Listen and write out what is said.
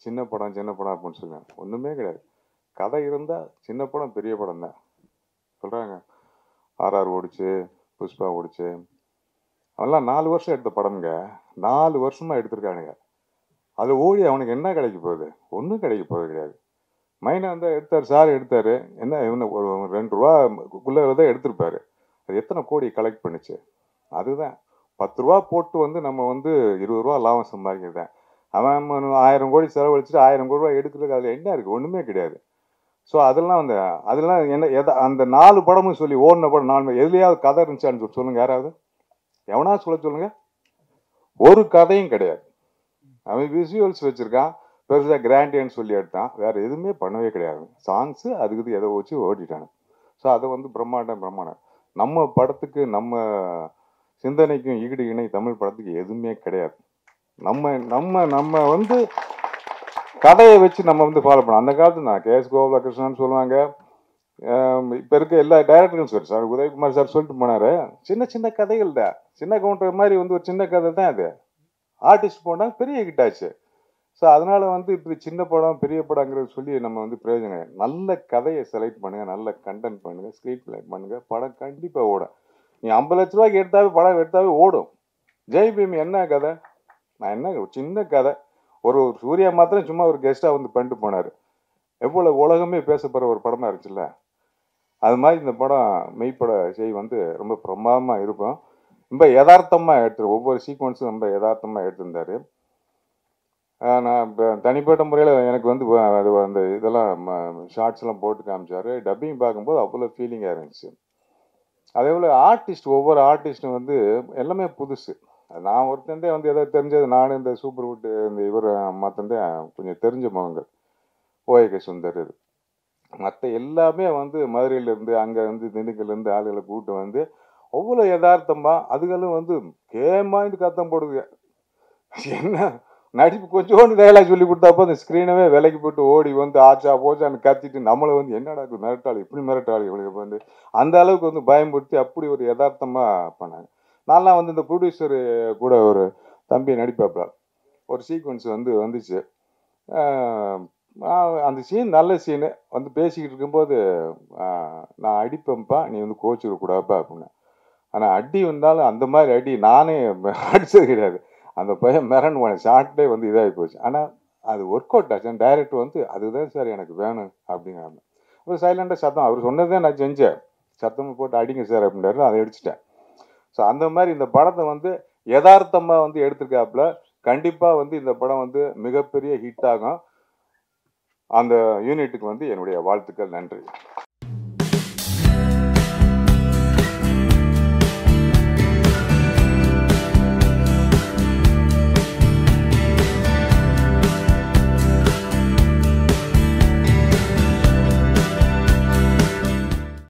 சின்ன படம் சின்ன படம் அப்படின்னு சொல்லுவாங்க ஒன்றுமே கிடையாது கதை இருந்தால் சின்ன படம் பெரிய படம் தான் சொல்கிறாங்க ஆர்ஆர் ஓடிச்சு புஷ்பா ஓடிச்சு அவெல்லாம் நாலு வருஷம் எடுத்த படம்ங்க நாலு வருஷமாக எடுத்திருக்கானுங்க அது ஓடி அவனுக்கு என்ன கிடைக்க போகுது ஒன்றும் கிடைக்க போகிறது கிடையாது மைனா வந்து எடுத்தார் சார் எடுத்தார் என்ன இவனு ஒரு ஒரு ரெண்டு ரூபாக்குள்ளே தான் எடுத்திருப்பாரு அது எத்தனை கோடி கலெக்ட் பண்ணுச்சு அதுதான் பத்து ரூபா போட்டு வந்து நம்ம வந்து இருபது ரூபா லாபம் சம்பாதிக்கிறது அவன் ம- ஆயிரம் கோடி செலவழிச்சிட்டு ஆயிரம் கோடி ரூபா எடுக்கிறதுக்கு அதில் என்ன இருக்குது ஒன்றுமே கிடையாது ஸோ அதெல்லாம் அந்த அதெல்லாம் என்ன எதை அந்த நாலு படமும் சொல்லி ஓடின படம் நாலு எதுலையாவது கதை இருந்துச்சான்னு சொல்லி சொல்லுங்க யாராவது எவனா சொல்ல சொல்லுங்க ஒரு கதையும் கிடையாது அவன் விசுவல்ஸ் வச்சிருக்கான் பெருசாக கிராண்டியன்னு சொல்லி எடுத்தான் வேற எதுவுமே பண்ணவே கிடையாது சாங்ஸு அதுக்கு இது எதை வச்சு ஓட்டிட்டானு ஸோ அதை வந்து பிரம்மாண்டம் பிரம்மாண்டம் நம்ம படத்துக்கு நம்ம சிந்தனைக்கும் ஈடு இணை தமிழ் படத்துக்கு எதுவுமே கிடையாது நம்ம நம்ம நம்ம வந்து கதையை வச்சு நம்ம வந்து ஃபாலோ பண்ணோம் அந்த காலத்து நான் கே எஸ் கோபாலகிருஷ்ணன் சொல்லுவாங்க இப்போ இருக்க எல்லா டைரக்டரும் சரி சார் உதயகுமார் சார் சொல்லிட்டு போனாரு சின்ன சின்ன கதைகள் தான் சின்ன கவுண்டர் மாதிரி வந்து ஒரு சின்ன கதை தான் அது ஆர்டிஸ்ட் போனால் பெரிய ஹிட் ஆச்சு ஸோ அதனால வந்து இப்படி சின்ன படம் பெரிய படங்கிறது சொல்லி நம்ம வந்து பிரயோஜனம் கிடையாது. நல்ல கதையை செலக்ட் பண்ணுங்க நல்ல கண்டென்ட் பண்ணுங்க ஸ்க்ரீன் பிளே பண்ணுங்க படம் கண்டிப்பாக ஓடும் நீ ஐம்பது லட்ச ரூபாய்க்கு எடுத்தாவே படம் எடுத்தாவே ஓடும் ஜெய் பீம் என்ன கதை நான் என்ன ஒரு சின்ன கதை ஒரு ஒரு சூர்யா மாத்திரம் சும்மா ஒரு கெஸ்ட்டாக வந்து பண்ணிட்டு போனார் எவ்வளோ உலகமே பேசப்படுற ஒரு படமா இருந்துச்சுல்ல அது மாதிரி இந்த படம் மெய்ப்பட செய் வந்து ரொம்ப பிரமாதமாக இருக்கும் ரொம்ப யதார்த்தமாக எடுத்து ஒவ்வொரு சீக்வன்ஸும் ரொம்ப யதார்த்தமாக எடுத்திருந்தாரு ஆஹ் நான் இப்போ தனிப்பட்ட முறையில் எனக்கு வந்து வ- அது அந்த இதெல்லாம் ஷார்ட்ஸ்லாம் போட்டு காமிச்சாரு டப்பிங் பார்க்கும்போது அவ்வளோ ஃபீலிங்காக இருந்துச்சு அதே போல் ஆர்டிஸ்ட் ஒவ்வொரு ஆர்டிஸ்ட்டும் வந்து எல்லாமே புதுசு அது நான் ஒருத்தந்தே வந்து எதோ தெரிஞ்சது நானும் இந்த சூப்பர் வுட்டு இந்த இவர் மற்றந்தே கொஞ்சம் தெரிஞ்ச முகங்கள் ஓஏகே சுந்தர் இது மற்ற எல்லாமே வந்து மதுரையிலேருந்து அங்கே வந்து திண்டுக்கல்லேருந்து ஆளுகளை கூப்பிட்டு வந்து அவ்வளோ யதார்த்தமாக அதுகளும் வந்து கேமாய்ந்து கத்தம் போடுதுங்க என்ன நடிப்பு கொஞ்சோண்டு டைலாக் சொல்லி கொடுத்தாப்போ அந்த ஸ்க்ரீனவே விலைக்கு போட்டு ஓடி வந்து ஆச்சா போச்சான்னு கத்திட்டு நம்மளை வந்து என்னடா இது மிரட்டாளி இப்படி மிரட்டாளி இவளுக்கு வந்து அந்த அளவுக்கு வந்து பயன்படுத்தி அப்படி ஒரு யதார்த்தமாக பண்ணாங்க நான்லாம் வந்து இந்த ப்ரொடியூசர் கூட ஒரு தம்பி நடிப்பாப்புல ஒரு சீக்வன்ஸ் வந்து வந்துச்சு ஆஹ் ஆஹ் அந்த சீன் நல்ல சீனு வந்து பேசிக்கிட்டு இருக்கும்போது ஆஹ் நான் அடிப்பேன்ப்பா நீ வந்து கோச்சிடக்கூடாப்பா அப்படின்னு ஆனால் அடி வந்தாலும் அந்த மாதிரி அடி நானே அடிச்சது கிடையாது அந்த பையன் மிரண்டு போன ஷார்ட்லேயே வந்து இதாகி போச்சு ஆனால் அது ஒர்க் அவுட் ஆச்சு டைரக்டர் வந்து அதுதான் சார் எனக்கு வேணும் அப்படிங்கிறாங்க அப்புறம் சைலண்டாக சத்தம் அவர் சொன்னதே நான் செஞ்சேன் சத்தம் போட்டு அடிங்க சார் அப்படின்றாரு அதை அடிச்சிட்டேன் ஸோ அந்த மாதிரி இந்த படத்தை வந்து யதார்த்தமாக வந்து எடுத்திருக்காப்புல கண்டிப்பாக வந்து இந்த படம் வந்து மிகப்பெரிய ஹிட் ஆகும் அந்த யூனிட்டுக்கு வந்து என்னுடைய வாழ்த்துக்கள் நன்றி